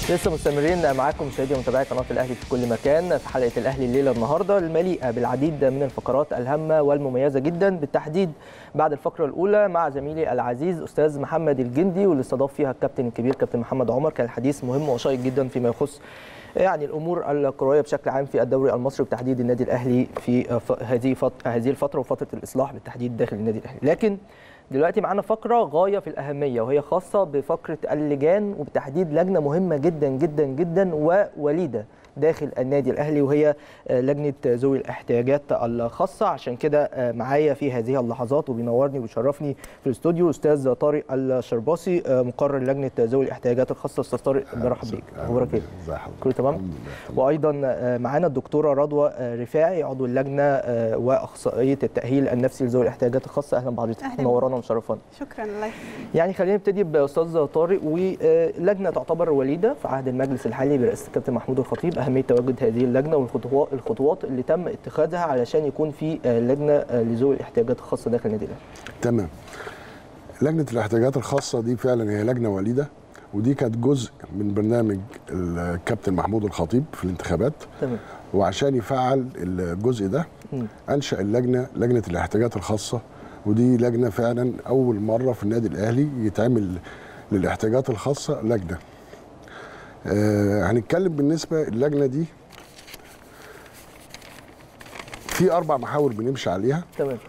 لسه مستمرين معاكم مشاهدي ومتابعي قناه الاهلي في كل مكان في حلقه الاهلي الليله النهارده المليئه بالعديد من الفقرات الهامه والمميزه جدا بالتحديد بعد الفقره الاولى مع زميلي العزيز استاذ محمد الجندي واللي استضاف فيها الكابتن الكبير كابتن محمد عمر كان الحديث مهم وشيق جدا فيما يخص يعني الامور الكرويه بشكل عام في الدوري المصري وبتحديد النادي الاهلي في هذه هذه الفتره وفتره الاصلاح بالتحديد داخل النادي الاهلي لكن دلوقتي معانا فقرة غاية في الأهمية وهي خاصة بفقرة اللجان وبتحديد لجنة مهمة جدا جدا جدا ووليدة داخل النادي الاهلي وهي لجنه ذوي الاحتياجات الخاصه عشان كده معايا في هذه اللحظات وبينورني وبيشرفني في الاستوديو استاذ طارق الشرباصي مقرر لجنه ذوي الاحتياجات الخاصه استاذ طارق برحب بيك اخبارك ايه كله تمام وايضا معانا الدكتوره رضوى رفاعي عضو اللجنه واخصائيه التاهيل النفسي لذوي الاحتياجات الخاصه اهلا بحضرتك منورانا ومشرفانا شكرا الله يعني خلينا نبتدي باستاذ طارق ولجنه تعتبر وليده في عهد المجلس الحالي برئاسه الكابتن محمود الخطيب اهميه تواجد هذه اللجنه والخطوات الخطوات اللي تم اتخاذها علشان يكون في لجنه لذوي الاحتياجات الخاصه داخل النادي الاهلي. تمام. لجنه الاحتياجات الخاصه دي فعلا هي لجنه وليده ودي كانت جزء من برنامج الكابتن محمود الخطيب في الانتخابات. تمام. وعشان يفعل الجزء ده م. انشا اللجنه لجنه الاحتياجات الخاصه ودي لجنه فعلا اول مره في النادي الاهلي يتعمل للاحتياجات الخاصه لجنه. آه هنتكلم بالنسبه اللجنه دي في اربع محاور بنمشي عليها تمام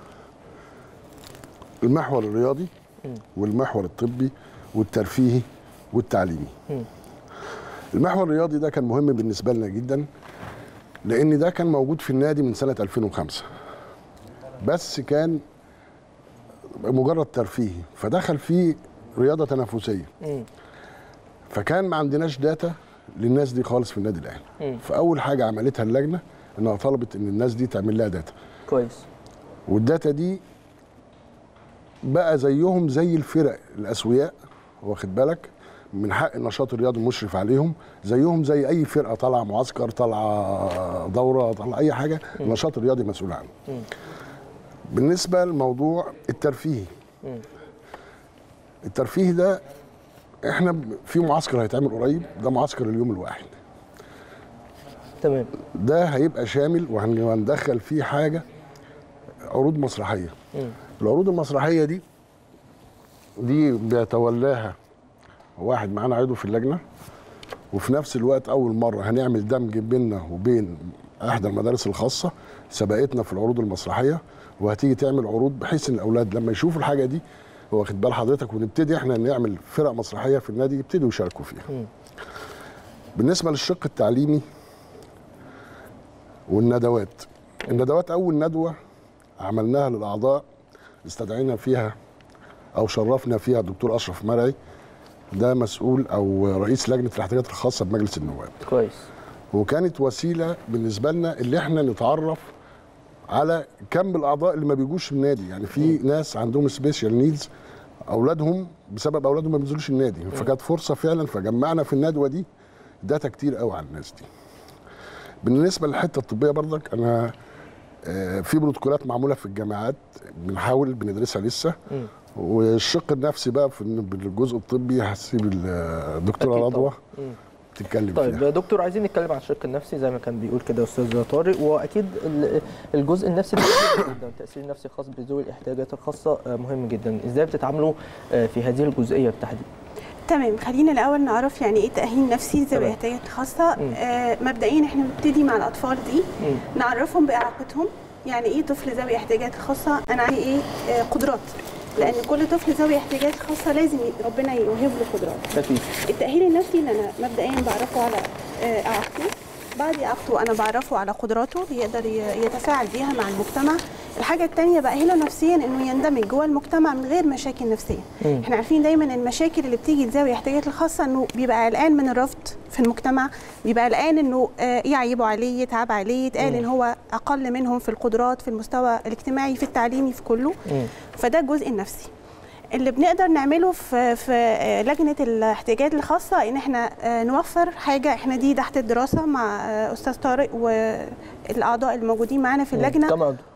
المحور الرياضي م. والمحور الطبي والترفيهي والتعليمي م. المحور الرياضي ده كان مهم بالنسبه لنا جدا لان ده كان موجود في النادي من سنه 2005 بس كان مجرد ترفيهي فدخل فيه رياضه تنافسيه م. فكان ما عندناش داتا للناس دي خالص في النادي الاهلي فاول حاجه عملتها اللجنه انها طلبت ان الناس دي تعمل لها داتا كويس والداتا دي بقى زيهم زي الفرق الاسوياء واخد بالك من حق النشاط الرياضي المشرف عليهم زيهم زي اي فرقه طالعه معسكر طالعه دوره طالعه اي حاجه النشاط الرياضي مسؤول عنه م. بالنسبه لموضوع الترفيهي م. الترفيهي ده احنا في معسكر هيتعمل قريب ده معسكر اليوم الواحد تمام ده هيبقى شامل وهندخل فيه حاجه عروض مسرحيه م. العروض المسرحيه دي دي بيتولاها واحد معانا عضو في اللجنه وفي نفس الوقت اول مره هنعمل دمج بيننا وبين احدى المدارس الخاصه سبقتنا في العروض المسرحيه وهتيجي تعمل عروض بحيث ان الاولاد لما يشوفوا الحاجه دي واخد بال حضرتك ونبتدي احنا نعمل فرق مسرحيه في النادي يبتدوا يشاركوا فيها. م. بالنسبه للشق التعليمي والندوات الندوات اول ندوه عملناها للاعضاء استدعينا فيها او شرفنا فيها الدكتور اشرف مرعي ده مسؤول او رئيس لجنه الاحتياجات الخاصه بمجلس النواب كويس وكانت وسيله بالنسبه لنا اللي احنا نتعرف على كم الاعضاء اللي ما بيجوش النادي يعني في ناس عندهم سبيشال نيدز اولادهم بسبب اولادهم ما بينزلوش النادي فكانت فرصه فعلا فجمعنا في الندوه دي داتا كتير قوي على الناس دي بالنسبه للحته الطبيه برضك انا في بروتوكولات معموله في الجامعات بنحاول بندرسها لسه م. والشق النفسي بقى في الجزء الطبي هسيب الدكتوره رضوى تتكلم طيب فيها. دكتور عايزين نتكلم عن الشق النفسي زي ما كان بيقول كده استاذ طارق واكيد الجزء النفسي مهم جدا التاثير النفسي الخاص بذوي الاحتياجات الخاصه مهم جدا ازاي بتتعاملوا في هذه الجزئيه بالتحديد تمام خلينا الاول نعرف يعني ايه تاهيل نفسي ذوي الاحتياجات الخاصه آه مبدئيا احنا بنبتدي مع الاطفال دي م. نعرفهم باعاقتهم يعني ايه طفل ذوي احتياجات خاصه انا عندي ايه آه قدرات لان كل طفل ذوي احتياجات خاصه لازم ربنا يوهب له قدرات اكيد التاهيل النفسي اللي انا مبدئيا بعرفه على آه اعاقته بعد اعاقته انا بعرفه على قدراته يقدر يتفاعل بيها مع المجتمع الحاجه الثانيه باهله نفسيا انه يندمج جوه المجتمع من غير مشاكل نفسيه مم. احنا عارفين دايما المشاكل اللي بتيجي لذوي الاحتياجات الخاصه انه بيبقى قلقان من الرفض في المجتمع بيبقى قلقان انه آه، يعيبوا عليه يتعب عليه يتقال مم. ان هو اقل منهم في القدرات في المستوى الاجتماعي في التعليمي في كله مم. فده الجزء النفسي اللي بنقدر نعمله في في آه، لجنه الاحتياجات الخاصه ان احنا آه، نوفر حاجه احنا دي تحت الدراسه مع آه، استاذ طارق والاعضاء الموجودين معانا في اللجنه كم عضو؟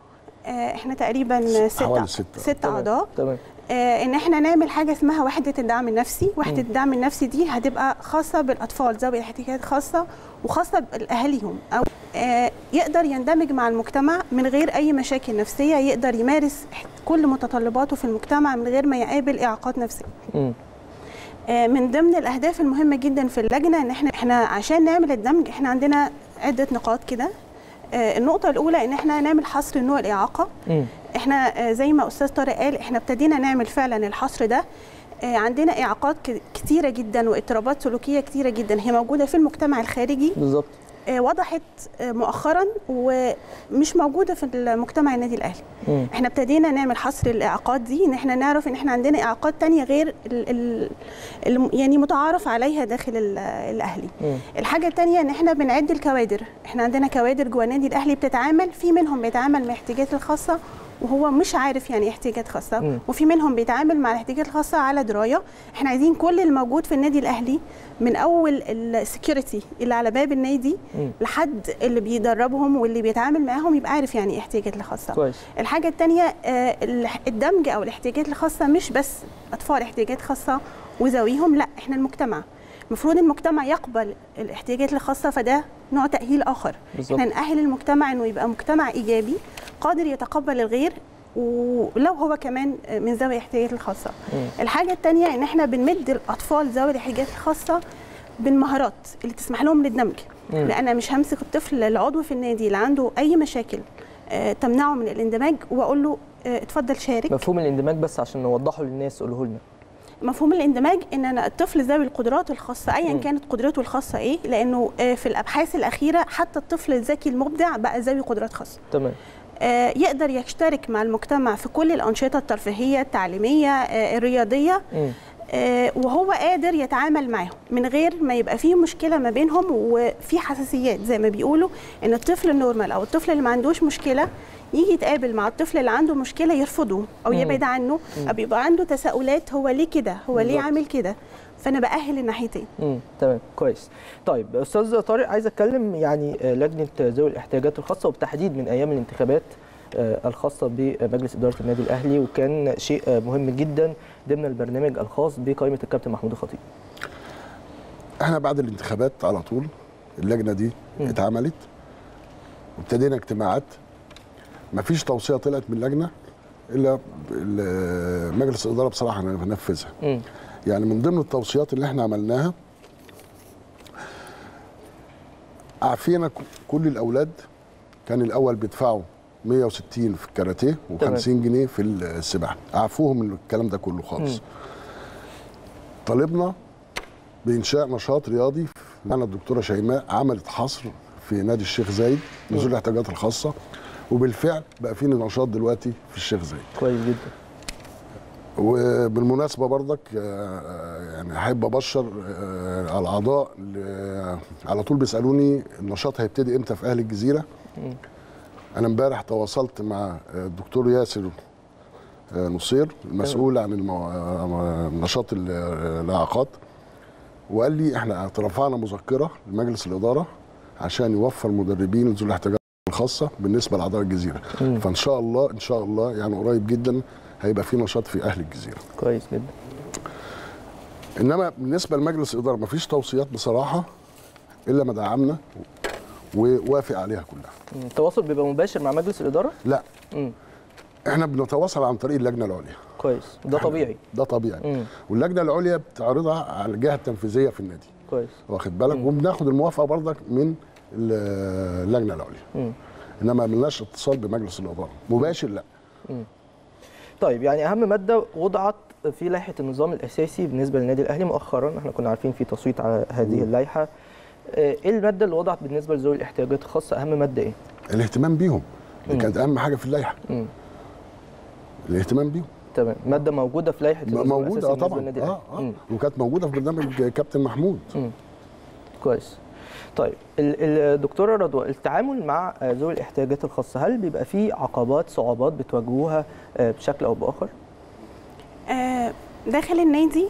آه، احنا تقريبا ست حوالي ستة. ست تمام. اعضاء تمام آه، ان احنا نعمل حاجه اسمها وحده الدعم النفسي وحده الدعم النفسي دي هتبقى خاصه بالاطفال ذوي الاحتياجات خاصه وخاصه باهاليهم او آه، يقدر يندمج مع المجتمع من غير اي مشاكل نفسيه يقدر يمارس كل متطلباته في المجتمع من غير ما يقابل اعاقات نفسيه مم. آه، من ضمن الاهداف المهمه جدا في اللجنه ان احنا احنا عشان نعمل الدمج احنا عندنا عده نقاط كده آه، النقطه الاولى ان احنا نعمل حصر نوع الاعاقه مم. احنا آه، زي ما استاذ طارق قال احنا ابتدينا نعمل فعلا الحصر ده آه، عندنا اعاقات ك- كتيره جدا واضطرابات سلوكيه كتيره جدا هي موجوده في المجتمع الخارجي بالظبط آه، وضحت آه، مؤخرا ومش موجوده في المجتمع النادي الاهلي مم. احنا ابتدينا نعمل حصر الاعاقات دي ان احنا نعرف ان احنا عندنا اعاقات تانية غير ال ال ال يعني متعارف عليها داخل ال- الاهلي مم. الحاجه التانية ان احنا بنعد الكوادر احنا عندنا كوادر جوه النادي الاهلي بتتعامل في منهم بيتعامل مع احتياجات الخاصه وهو مش عارف يعني إيه احتياجات مم. خاصه وفي منهم بيتعامل مع الاحتياجات الخاصه على درايه احنا عايزين كل الموجود في النادي الاهلي من اول السكيورتي اللي على باب النادي مم. لحد اللي بيدربهم واللي بيتعامل معاهم يبقى عارف يعني ايه احتياجات الخاصه كويس الحاجة التانية آه، الح- الدمج أو الاحتياجات الخاصة مش بس أطفال احتياجات خاصة وذويهم لا إحنا المجتمع المفروض المجتمع يقبل الاحتياجات الخاصة فده نوع تأهيل آخر بالظبط. إحنا نأهل المجتمع إنه يبقى مجتمع إيجابي قادر يتقبل الغير ولو هو كمان آه، من ذوي الاحتياجات الخاصة مم. الحاجة التانية إن إحنا بنمد الأطفال ذوي الاحتياجات الخاصة بالمهارات اللي تسمح لهم للدمج مم. لأن أنا مش همسك الطفل العضو في النادي اللي عنده أي مشاكل آه، تمنعه من الاندماج واقول له آه، اتفضل شارك مفهوم الاندماج بس عشان نوضحه للناس قوله لنا مفهوم الاندماج ان انا الطفل ذوي القدرات الخاصه ايا مم. كانت قدرته الخاصه ايه لانه آه، في الابحاث الاخيره حتى الطفل الذكي المبدع بقى ذوي قدرات خاصه تمام آه، يقدر يشترك مع المجتمع في كل الانشطه الترفيهيه التعليميه آه، الرياضيه مم. آه، وهو قادر يتعامل معاهم من غير ما يبقى فيه مشكله ما بينهم وفي حساسيات زي ما بيقولوا ان الطفل النورمال او الطفل اللي ما عندوش مشكله يجي يتقابل مع الطفل اللي عنده مشكله يرفضه او مم. يبعد عنه او بيبقى عنده تساؤلات هو ليه كده هو ليه بالظبط. عامل كده فانا باهل الناحيتين امم تمام كويس طيب استاذ طارق عايز اتكلم يعني آه، لجنه ذوي الاحتياجات الخاصه وبالتحديد من ايام الانتخابات آه، الخاصه بمجلس اداره النادي الاهلي وكان شيء آه، مهم جدا ضمن البرنامج الخاص بقائمه الكابتن محمود الخطيب احنا بعد الانتخابات على طول اللجنه دي مم. اتعملت وابتدينا اجتماعات مفيش توصيه طلعت من اللجنه الا ال- مجلس الاداره بصراحه نفذها امم يعني من ضمن التوصيات اللي احنا عملناها عافينا ك- كل الاولاد كان الاول بيدفعوا 160 في الكاراتيه تمام. و50 جنيه في السباحه عفوهم من الكلام ده كله خالص مم. طالبنا بانشاء نشاط رياضي معنا الدكتوره شيماء عملت حصر في نادي الشيخ زايد لذوي الاحتياجات الخاصه وبالفعل بقى في نشاط دلوقتي في الشيخ زايد كويس جدا وبالمناسبه برضك آه، يعني احب ابشر آه، الاعضاء ل- على طول بيسالوني النشاط هيبتدي امتى في اهل الجزيره مم. انا امبارح تواصلت مع آه، الدكتور ياسر آه، نصير المسؤول عن المو... آه، نشاط ال- آه، الاعاقات وقال لي احنا رفعنا مذكره لمجلس الاداره عشان يوفر مدربين لذوي الاحتياجات الخاصه بالنسبه لاعضاء الجزيره مم. فان شاء الله ان شاء الله يعني قريب جدا هيبقى في نشاط في اهل الجزيره كويس جدا انما بالنسبه لمجلس الاداره مفيش توصيات بصراحه الا ما دعمنا ووافق عليها كلها مم. التواصل بيبقى مباشر مع مجلس الاداره لا امم احنا بنتواصل عن طريق اللجنه العليا كويس ده طبيعي ده طبيعي امم واللجنه العليا بتعرضها على الجهه التنفيذيه في النادي كويس واخد بالك وبناخد الموافقه برضك من ال- اللجنه العليا امم انما ما عملناش اتصال بمجلس الاداره مباشر لا طيب يعني اهم ماده وضعت في لائحه النظام الاساسي بالنسبه للنادي الاهلي مؤخرا احنا كنا عارفين في تصويت على هذه اللائحه آه، ايه الماده اللي وضعت بالنسبه لذوي الاحتياجات الخاصه اهم ماده ايه الاهتمام بيهم دي مم. كانت اهم حاجه في اللائحه امم الاهتمام بيهم تمام ماده موجوده في لائحه النظام موجوده الاساسي اه بالنسبه طبعا للنادي اه الاهلي اه مم. وكانت موجوده في برنامج كابتن محمود كويس طيب ال- الدكتوره رضوى التعامل مع آه، ذوي الاحتياجات الخاصه هل بيبقى فيه عقبات صعوبات بتواجهوها آه، بشكل او باخر آه، داخل النادي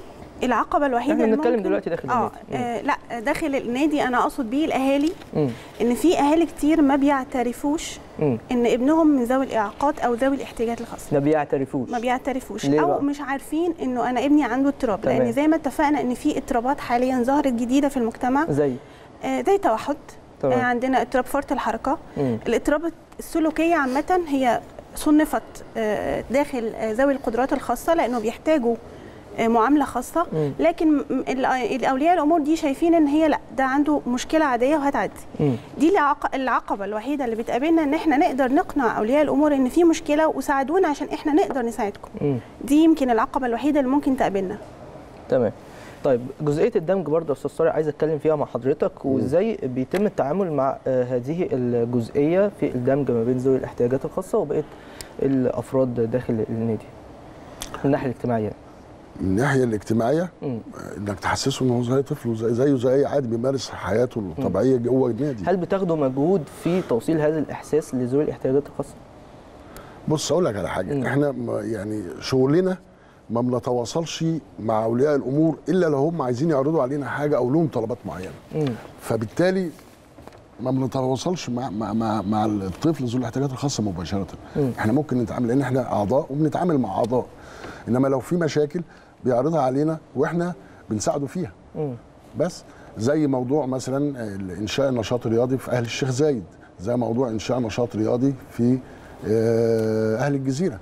العقبه الوحيده احنا اللي بنتكلم ممكن- دلوقتي داخل اه النادي. آه، لا داخل النادي انا اقصد بيه الاهالي مم. ان في اهالي كتير ما بيعترفوش مم. ان ابنهم من ذوي الاعاقات او ذوي الاحتياجات الخاصه ما بيعترفوش ما بيعترفوش ليه او بقى؟ مش عارفين انه انا ابني عنده اضطراب تمام. لان زي ما اتفقنا ان في اضطرابات حاليا ظهرت جديده في المجتمع زي آه، زي توحد تمام. آه، عندنا اضطراب فرط الحركه مم. الاضطرابات السلوكيه عامه هي صنفت آه، داخل آه، ذوي القدرات الخاصه لانه بيحتاجوا آه، معامله خاصه مم. لكن م- ال- الاولياء الامور دي شايفين ان هي لا ده عنده مشكله عاديه وهتعدي مم. دي العق- العقبه الوحيده اللي بتقابلنا ان احنا نقدر نقنع اولياء الامور ان في مشكله وساعدونا عشان احنا نقدر نساعدكم مم. دي يمكن العقبه الوحيده اللي ممكن تقابلنا تمام طيب جزئيه الدمج برضه يا استاذ طارق عايز اتكلم فيها مع حضرتك وازاي بيتم التعامل مع آه، هذه الجزئيه في الدمج ما بين ذوي الاحتياجات الخاصه وبقيه الافراد داخل النادي من الناحيه الاجتماعيه من الناحيه الاجتماعيه مم. آه، انك تحسسه ان هو زي طفل وزي- زيه زي اي عادي بيمارس حياته الطبيعيه جوه النادي هل بتاخدوا مجهود في توصيل هذا الاحساس لذوي الاحتياجات الخاصه بص اقول لك على حاجه مم. احنا ما- يعني شغلنا ما بنتواصلش مع اولياء الامور الا لو هم عايزين يعرضوا علينا حاجه او لهم طلبات معينه مم. فبالتالي ما بنتواصلش مع مع مع, مع الطفل ذو الاحتياجات الخاصه مباشره مم. احنا ممكن نتعامل لان احنا اعضاء وبنتعامل مع اعضاء انما لو في مشاكل بيعرضها علينا واحنا بنساعده فيها مم. بس زي موضوع مثلا انشاء نشاط رياضي في اهل الشيخ زايد زي موضوع انشاء نشاط رياضي في آه، اهل الجزيره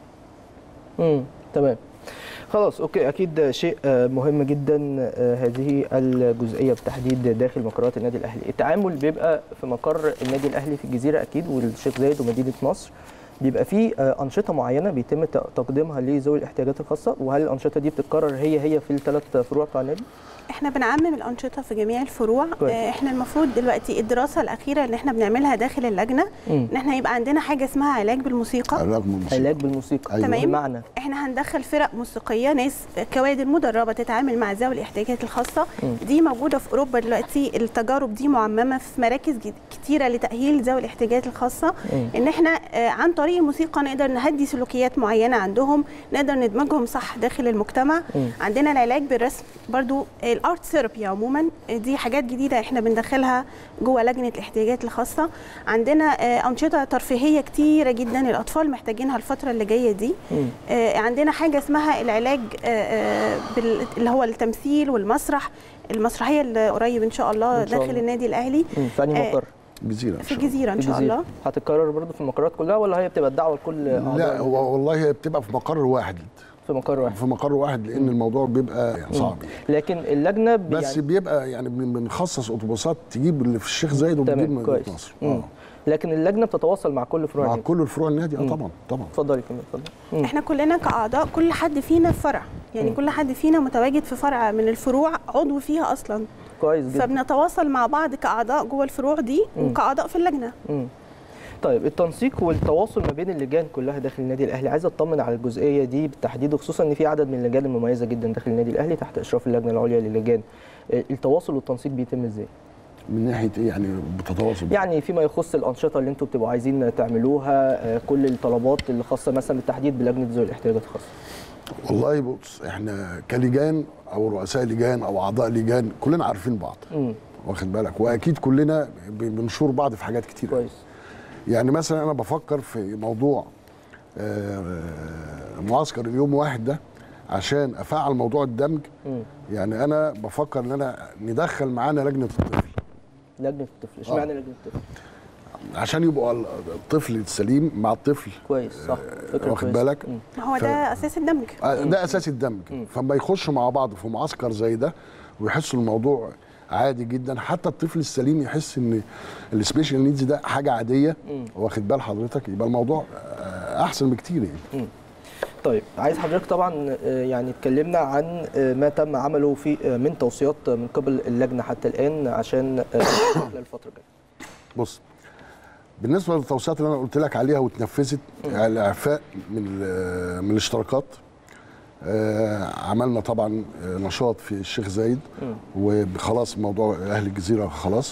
امم تمام خلاص اوكي اكيد شيء آه، مهم جدا آه، هذه الجزئيه بالتحديد داخل مقرات النادي الاهلي التعامل بيبقى في مقر النادي الاهلي في الجزيره اكيد والشيخ زايد ومدينه نصر بيبقى في آه، انشطه معينه بيتم ت- تقديمها لذوي الاحتياجات الخاصه وهل الانشطه دي بتتكرر هي هي في الثلاث فروع بتوع النادي احنا بنعمم الانشطه في جميع الفروع كويس. آه، احنا المفروض دلوقتي الدراسه الاخيره اللي احنا بنعملها داخل اللجنه مم. ان احنا يبقى عندنا حاجه اسمها علاج بالموسيقى رغم الموسيقى علاج بالموسيقى أيوة. تمام. بمعنى احنا هندخل فرق موسيقيه ناس كوادر مدربه تتعامل مع ذوي الاحتياجات الخاصه مم. دي موجوده في اوروبا دلوقتي التجارب دي معممه في مراكز جد- كتيره لتاهيل ذوي الاحتياجات الخاصه مم. ان احنا آه، عن طريق الموسيقى نقدر نهدي سلوكيات معينه عندهم نقدر ندمجهم صح داخل المجتمع مم. عندنا العلاج بالرسم برضو الارت ثيرابي عموما آه، دي حاجات جديده احنا بندخلها جوه لجنه الاحتياجات الخاصه عندنا آه، انشطه ترفيهيه كتيره جدا الاطفال محتاجينها الفتره اللي جايه دي مم. آه، عندنا حاجه اسمها العلاج آه، آه، بال- اللي هو التمثيل والمسرح المسرحيه اللي قريب ان شاء الله إن شاء داخل الله. النادي الاهلي مم. في انهي آه، مقر؟ الجزيره إن في شاء الله. الجزيره ان في شاء الجزيرة. الله هتتكرر برضه في المقرات كلها ولا هي بتبقى الدعوه لكل اعضاء لا النادي؟ هو والله هي بتبقى في مقر واحد في مقر واحد في مقر واحد لان الموضوع بيبقى يعني صعب لكن اللجنه بي- بس يعني بيبقى يعني بن- بنخصص اتوبيسات تجيب اللي في الشيخ زايد وبنجيب تمام من كويس مصر مم. اه لكن اللجنه بتتواصل مع كل فروع مع النادي كل الفروع النادي اه طبعا طبعا اتفضلي كمل اتفضلي مم. احنا كلنا كاعضاء كل حد فينا في فرع يعني مم. كل حد فينا متواجد في فرع من الفروع عضو فيها اصلا كويس جدا فبنتواصل مع بعض كاعضاء جوه الفروع دي مم. وكاعضاء في اللجنه مم. طيب التنسيق والتواصل ما بين اللجان كلها داخل النادي الاهلي عايز اطمن على الجزئيه دي بالتحديد وخصوصا ان في عدد من اللجان المميزه جدا داخل النادي الاهلي تحت اشراف اللجنه العليا للجان آه، التواصل والتنسيق بيتم ازاي من ناحيه ايه يعني بتتواصل يعني فيما يخص الانشطه اللي انتم بتبقوا عايزين تعملوها آه، كل الطلبات اللي خاصه مثلا بالتحديد بلجنه ذوي الاحتياجات الخاصه والله بص احنا كلجان او رؤساء لجان او اعضاء لجان كلنا عارفين بعض امم واخد بالك واكيد كلنا ب- بنشور بعض في حاجات كتير كويس يعني مثلا انا بفكر في موضوع آه، معسكر اليوم واحد ده عشان افعل موضوع الدمج امم يعني انا بفكر ان انا ندخل معانا لجنه الطفل لجنه الطفل اشمعنى لجنه الطفل عشان يبقى الطفل السليم مع الطفل كويس صح فكره واخد كويسة. بالك؟ مم. ما هو ف- ده اساس الدمج آه، ده اساس الدمج فما يخشوا مع بعض في معسكر زي ده ويحسوا الموضوع عادي جدا حتى الطفل السليم يحس ان السبيشال نيدز ده حاجه عاديه واخد بال حضرتك يبقى الموضوع آه، احسن بكتير يعني طيب عايز حضرتك طبعا آه، يعني اتكلمنا عن آه، ما تم عمله في آه، من توصيات من قبل اللجنه حتى الان عشان آه، خلال الفتره الجايه بص بالنسبه للتوصيات اللي انا قلت لك عليها واتنفذت الاعفاء من ال- من الاشتراكات آه، عملنا طبعا آه، نشاط في الشيخ زايد وخلاص موضوع اهل الجزيره خلاص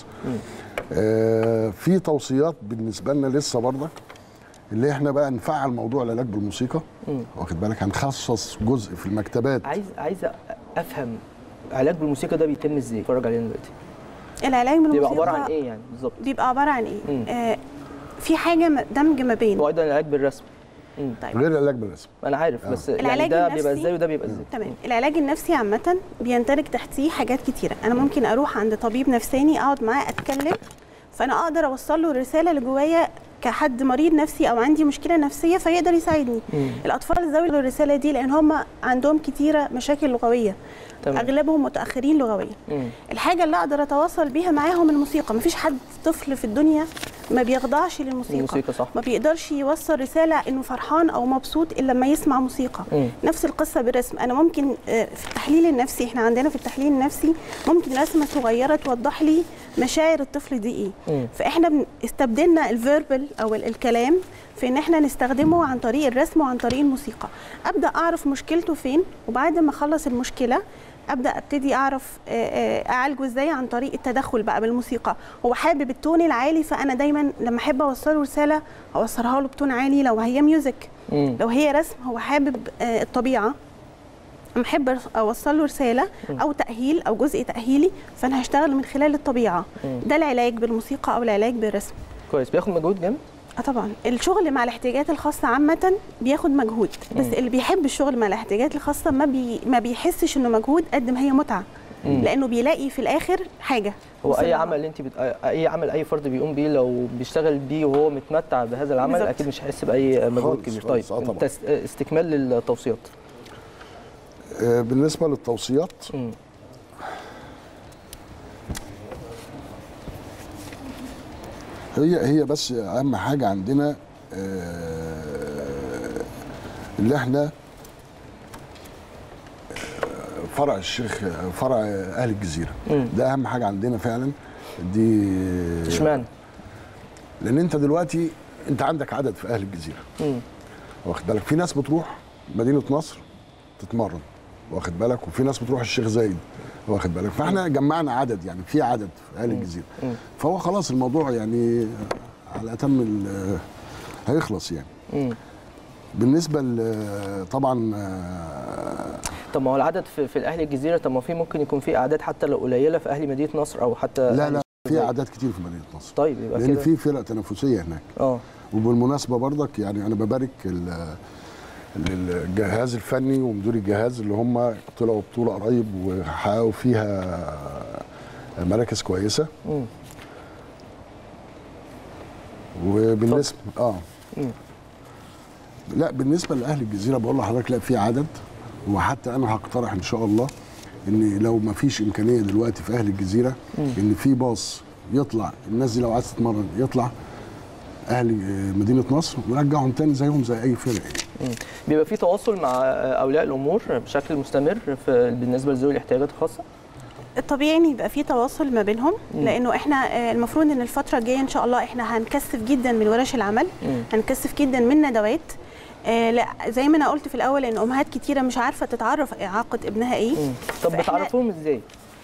آه، في توصيات بالنسبه لنا لسه برضك اللي احنا بقى نفعل موضوع العلاج بالموسيقى واخد بالك هنخصص جزء في المكتبات عايز عايز افهم علاج بالموسيقى ده بيتم ازاي اتفرج علينا دلوقتي العلاج بالموسيقى بيبقى عباره عن ايه يعني بالظبط بيبقى عباره عن ايه مم. آه في حاجه م- دمج ما بين وايضا العلاج بالرسم مم. طيب غير العلاج بالرسم انا عارف بس يعني العلاج ده بيبقى النفسي- ازاي وده بيبقى ازاي تمام العلاج النفسي عامة بيندرج تحتيه حاجات كتيرة أنا ممكن أروح عند طبيب نفساني أقعد معاه أتكلم فأنا أقدر أوصل له الرسالة اللي جوايا كحد مريض نفسي أو عندي مشكلة نفسية فيقدر يساعدني مم. الأطفال ذوي الرسالة دي لأن هم عندهم كتيرة مشاكل لغوية تمام. أغلبهم متأخرين لغويا مم. الحاجة اللي أقدر أتواصل بيها معاهم الموسيقى مفيش حد طفل في الدنيا ما بيخضعش للموسيقى الموسيقى صح. ما بيقدرش يوصل رسالة إنه فرحان أو مبسوط إلا لما يسمع موسيقى مم. نفس القصة بالرسم أنا ممكن آه، في التحليل النفسي إحنا عندنا في التحليل النفسي ممكن رسمة صغيرة توضح لي مشاعر الطفل دي إيه مم. فإحنا بن- استبدلنا الفيربال أو ال- الكلام في إن إحنا نستخدمه عن طريق الرسم وعن طريق الموسيقى أبدأ أعرف مشكلته فين وبعد ما أخلص المشكلة ابدا ابتدي اعرف آه، آه، اعالجه ازاي عن طريق التدخل بقى بالموسيقى هو حابب التون العالي فانا دايما لما احب اوصله رساله اوصلها له بتون عالي لو هي ميوزك مم. لو هي رسم هو حابب آه، الطبيعه أما احب اوصل له رساله او تاهيل او جزء تاهيلي فانا هشتغل من خلال الطبيعه مم. ده العلاج بالموسيقى او العلاج بالرسم كويس بياخد مجهود جامد اه طبعا الشغل مع الاحتياجات الخاصه عامه بياخد مجهود بس مم. اللي بيحب الشغل مع الاحتياجات الخاصه ما بي ما بيحسش انه مجهود قد ما هي متعه مم. لانه بيلاقي في الاخر حاجه هو وصل اي لها. عمل انت بت... اي عمل اي فرد بيقوم بيه لو بيشتغل بيه وهو متمتع بهذا العمل بالظبط. اكيد مش هيحس باي مجهود خالص، كبير خالص. طيب آه طبعاً. تس... استكمال للتوصيات آه، بالنسبه للتوصيات مم. هي هي بس اهم حاجه عندنا آه، اللي احنا آه، فرع الشيخ فرع اهل الجزيره مم. ده اهم حاجه عندنا فعلا دي اشمعنى لان انت دلوقتي انت عندك عدد في اهل الجزيره مم. واخد بالك في ناس بتروح مدينه نصر تتمرن واخد بالك وفي ناس بتروح الشيخ زايد واخد بالك فاحنا جمعنا عدد يعني في عدد في اهل الجزيره مم. فهو خلاص الموضوع يعني على اتم ال- هيخلص يعني مم. بالنسبه ل- طبعا آه، طب ما هو العدد في, في الاهلي الجزيره طب ما في ممكن يكون في اعداد حتى لو قليله في اهلي مدينه نصر او حتى لا أهلي لا في زايد. اعداد كتير في مدينه نصر طيب يبقى لان كده في فرق تنافسيه هناك اه وبالمناسبه برضك يعني انا ببارك ال- ال- الجهاز الفني ومدير الجهاز اللي هم طلعوا بطوله قريب وحققوا فيها مراكز كويسه مم. وبالنسبه اه مم. لا بالنسبه لاهل الجزيره بقول لحضرتك لا في عدد وحتى انا هقترح ان شاء الله ان لو ما فيش امكانيه دلوقتي في اهل الجزيره ان في باص يطلع الناس دي لو عايزه تتمرن يطلع اهل آه، مدينه نصر ونرجعهم تاني زيهم زي اي فرقه يعني. مم. بيبقى في تواصل مع اولياء الامور بشكل مستمر في بالنسبه لذوي الاحتياجات الخاصه الطبيعي ان يبقى في تواصل ما بينهم لانه احنا آه، المفروض ان الفتره الجايه ان شاء الله احنا هنكثف جدا من ورش العمل مم. هنكثف جدا من ندوات آه، لا زي ما انا قلت في الاول ان امهات كتيره مش عارفه تتعرف اعاقه ابنها ايه مم. طب فإحنا- بتعرفوهم ازاي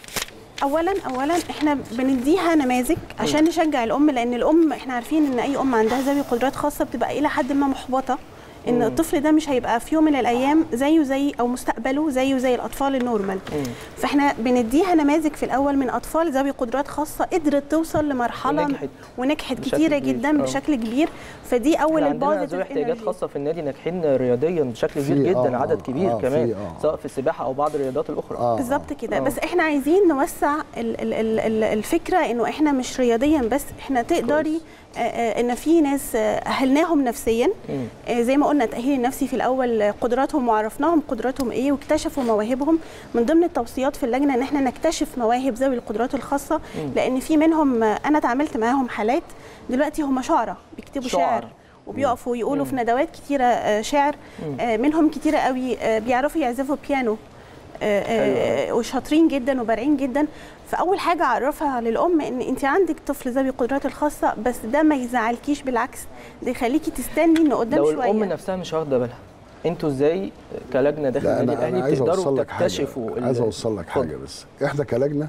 اولا اولا احنا بنديها نماذج عشان نشجع الام لان الام احنا عارفين ان اي ام عندها ذوي قدرات خاصه بتبقى الى حد ما محبطه ان الطفل ده مش هيبقى في يوم من الايام زيه زي او مستقبله زيه زي الاطفال النورمال فاحنا بنديها نماذج في الاول من اطفال ذوي قدرات خاصه قدرت توصل لمرحله ونجحت. ونجحت بشكل كتيره كبير. جدا آه. بشكل كبير فدي اول احنا عندنا البوزيتيف ذوي احتياجات energy. خاصه في النادي ناجحين رياضيا بشكل كبير في- جدا آه، عدد آه، كبير آه، في- كمان آه. سواء في السباحه او بعض الرياضات الاخرى آه. بالظبط كده آه. بس احنا عايزين نوسع ال ال ال ال الفكره انه احنا مش رياضيا بس احنا تقدري آه، آه، ان في ناس آه، اهلناهم نفسيا مم. آه، زي ما قلنا التاهيل النفسي في الاول آه، قدراتهم وعرفناهم قدراتهم ايه واكتشفوا مواهبهم من ضمن التوصيات في اللجنه ان احنا نكتشف مواهب ذوي القدرات الخاصه لان في منهم آه، انا اتعاملت معاهم حالات دلوقتي هم شعراء بيكتبوا شعراء. شعر وبيقفوا يقولوا في ندوات كتيره آه، شعر آه، منهم كتيره قوي آه، بيعرفوا يعزفوا بيانو آه، آه، وشاطرين جدا وبارعين جدا فاول حاجه اعرفها للام ان انت عندك طفل ذوي القدرات الخاصه بس ده ما يزعلكيش بالعكس ده يخليكي تستني انه قدام لو شويه الام نفسها مش واخده بالها انتوا ازاي كلجنه داخل لا النادي انا انا الاهلي عايز اوصل بتقدروا لك حاجه تكتشفوا ال- عايز اوصل لك اتفضل. حاجه بس احنا كلجنه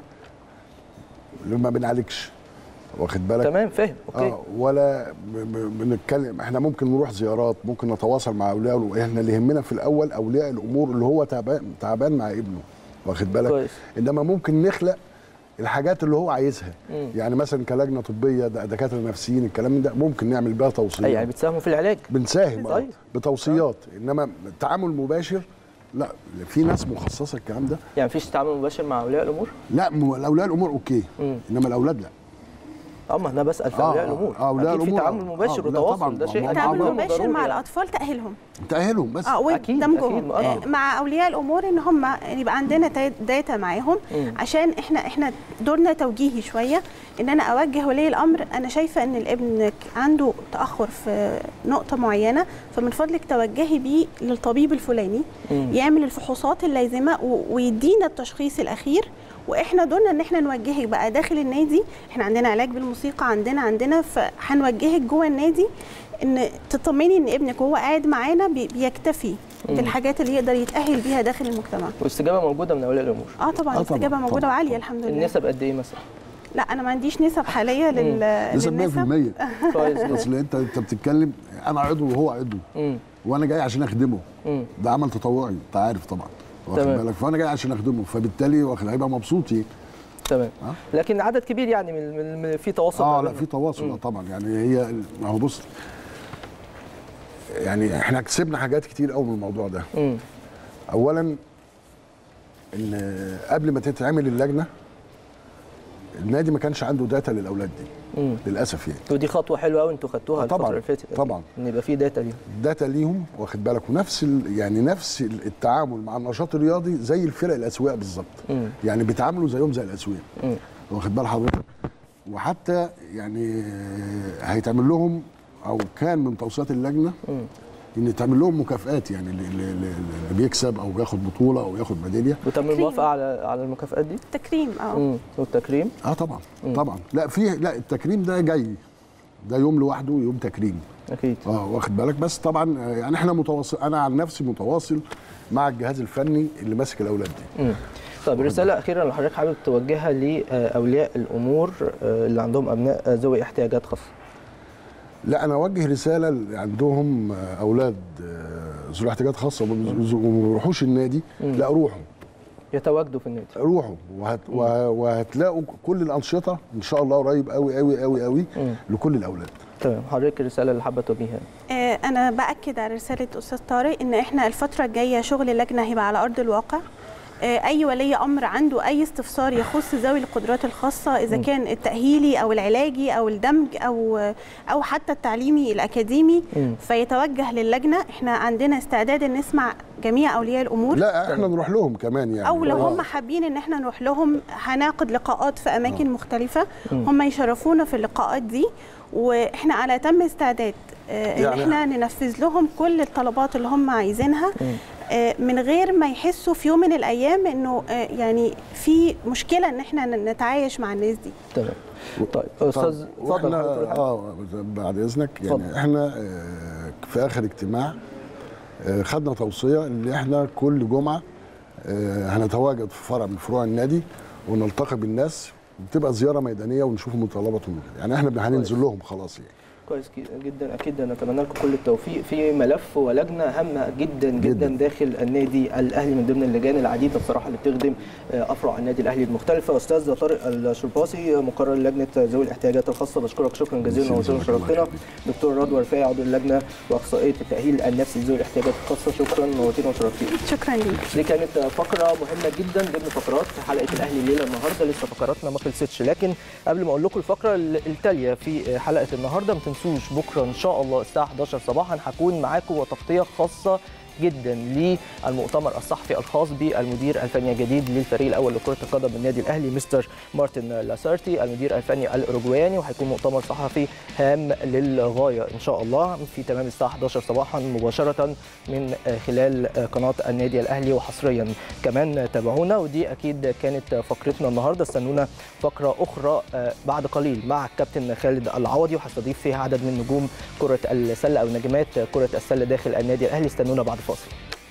اللي ما بنعالجش واخد بالك تمام فاهم اوكي اه ولا ب- ب- بنتكلم احنا ممكن نروح زيارات ممكن نتواصل مع اولياء الأمور. احنا اللي يهمنا في الاول اولياء الامور اللي هو تعبان تعبان مع ابنه واخد بالك كويس. انما ممكن نخلق الحاجات اللي هو عايزها مم. يعني مثلا كلجنه طبيه د- دكاتره نفسيين الكلام من ده ممكن نعمل بيها توصيه أي يعني بتساهموا في العلاج بنساهم آه، طيب. بتوصيات انما التعامل مباشر لا في ناس مخصصه الكلام ده يعني مفيش تعامل مباشر مع اولياء الامور لا م- الاولياء الامور اوكي مم. انما الاولاد لا اما انا بسال في آه، اولياء آه، الامور آه، أولياء اكيد في الأمور، تعامل آه، مباشر آه، لا وتواصل طبعاً، ده شيء هم أكيد التعامل معاهم مهم المباشر وضروري مع يعني. الاطفال تاهيلهم تاهلهم بس اه أكيد، ودمجهم أكيد، آه. آه، مع اولياء الامور ان هم يبقى عندنا تا- داتا معاهم مم. عشان احنا احنا دورنا توجيهي شويه ان انا اوجه ولي الامر انا شايفه ان ابنك عنده تاخر في نقطه معينه فمن فضلك توجهي بيه للطبيب الفلاني مم. يعمل الفحوصات اللازمه و- ويدينا التشخيص الاخير واحنا دورنا ان احنا نوجهك بقى داخل النادي احنا عندنا علاج بالموسيقى عندنا عندنا فهنوجهك جوه النادي ان تطمني ان ابنك وهو قاعد معانا بي- بيكتفي مم. بالحاجات اللي يقدر يتاهل بيها داخل المجتمع واستجابه موجوده من اولياء الامور اه طبعا آه الاستجابه طبعاً، موجوده طبعاً، وعاليه طبعاً. الحمد لله النسب قد ايه مثلا لا انا ما عنديش نسب حاليه لل نسب للنسب 100% كويس جدا اصل انت انت بتتكلم انا عضو وهو عضو مم. وانا جاي عشان اخدمه مم. ده عمل تطوعي انت عارف طبعا واخد تمام. بالك فانا جاي عشان اخدمه فبالتالي واخد هيبقى مبسوط إيه؟ تمام آه. لكن عدد كبير يعني من, من, من في تواصل اه ما لا بينهم. في تواصل مم. آه طبعا يعني هي ما هو بص يعني احنا كسبنا حاجات كتير قوي من الموضوع ده مم. اولا ان قبل ما تتعمل اللجنه النادي ما كانش عنده داتا للاولاد دي مم. للاسف يعني ودي خطوه حلوه قوي انتوا خدتوها آه طبعاً، الفتره اللي فاتت أكيد. طبعاً. ان يبقى في داتا ليهم داتا ليهم واخد بالك ونفس ال... يعني نفس التعامل مع النشاط الرياضي زي الفرق الاسواق بالظبط مم. يعني بيتعاملوا زيهم زي الاسواق مم. واخد بال حضرتك وحتى يعني هيتعمل لهم او كان من توصيات اللجنه مم. ان تعمل لهم مكافآت يعني اللي, اللي, اللي بيكسب او ياخد بطوله او ياخد ميداليه وتم تكريم. الموافقه على على المكافآت دي تكريم اه مم. والتكريم اه طبعا طبعا لا في لا التكريم ده جاي ده يوم لوحده يوم تكريم اكيد اه واخد بالك بس طبعا آه، يعني احنا متواصل انا عن نفسي متواصل مع الجهاز الفني اللي ماسك الاولاد دي مم. طيب رسالة أخيرة لو حضرتك حابب توجهها لأولياء الأمور آه، اللي عندهم أبناء آه، ذوي احتياجات خاصة. لا انا اوجه رساله اللي عندهم آه، اولاد آه، ذوي احتياجات خاصه وما وما بيروحوش النادي لا روحوا يتواجدوا في النادي. روحوا وهت وه- وهتلاقوا كل الانشطه ان شاء الله قريب قوي قوي قوي قوي مم. لكل الاولاد تمام حضرتك الرسالة اللي حابة توجهها. آه، انا باكد على رساله استاذ طارق ان احنا الفتره الجايه شغل اللجنه هيبقى على ارض الواقع آه، اي ولي امر عنده اي استفسار يخص ذوي القدرات الخاصه اذا كان التاهيلي او العلاجي او الدمج او او حتى التعليمي الاكاديمي مم. فيتوجه للجنه احنا عندنا استعداد ان نسمع جميع اولياء الامور لا احنا نروح لهم كمان يعني او لو آه. هم حابين ان احنا نروح لهم هنعقد لقاءات في اماكن مختلفه هم يشرفونا في اللقاءات دي واحنا على تم استعداد آه، ان يعني- احنا ننفذ لهم كل الطلبات اللي هم عايزينها آه، من غير ما يحسوا في يوم من الايام انه آه، يعني في مشكله ان احنا نتعايش مع الناس دي تمام. طيب طب أستاذ اتفضل واحنا حضرتك تقول حاجة. اه بعد اذنك اتفضل. يعني احنا آه، في اخر اجتماع آه، خدنا توصيه ان احنا كل جمعه آه، هنتواجد في فرع من فروع النادي ونلتقي بالناس بتبقى زياره ميدانيه ونشوف مطالباتهم يعني احنا هننزل لهم خلاص يعني كويس ج- جدا اكيد نتمنى لكم كل التوفيق في ملف ولجنه هامه جدا جدا, جداً. داخل النادي الاهلي من ضمن اللجان العديده بصراحه اللي بتخدم آه، افرع النادي الاهلي المختلفه استاذ طارق الشرباصي مقرر لجنه ذوي الاحتياجات الخاصه بشكرك شكرا جزيلا ميرسي ونورتنا جزاك الله وشرفتنا خير. دكتور رضوى رفاعي عضو اللجنه واخصائيه التاهيل النفسي لذوي الاحتياجات الخاصه شكرا نورتنا وشرفتينا شكرا ليك دي كانت فقرة مهمة جدا ضمن فقرات حلقة الأهلي الليلة النهاردة لسه فقراتنا ما خلصتش لكن قبل ما أقول لكم الفقرة التالية في حلقة النهاردة ما تنسوش بكرة إن شاء الله الساعة 11 صباحا هكون معاكم وتغطية خاصة جدا للمؤتمر الصحفي الخاص بالمدير الفني الجديد للفريق الاول لكره القدم بالنادي الاهلي مستر مارتن لاسارتي المدير الفني الاوروجواني وهيكون مؤتمر صحفي هام للغايه ان شاء الله في تمام الساعه 11 صباحا مباشره من خلال قناه النادي الاهلي وحصريا كمان تابعونا ودي اكيد كانت فقرتنا النهارده استنونا فقره اخرى بعد قليل مع الكابتن خالد العوضي وهستضيف فيها عدد من نجوم كره السله او نجمات كره السله داخل النادي الاهلي استنونا بعد فاصل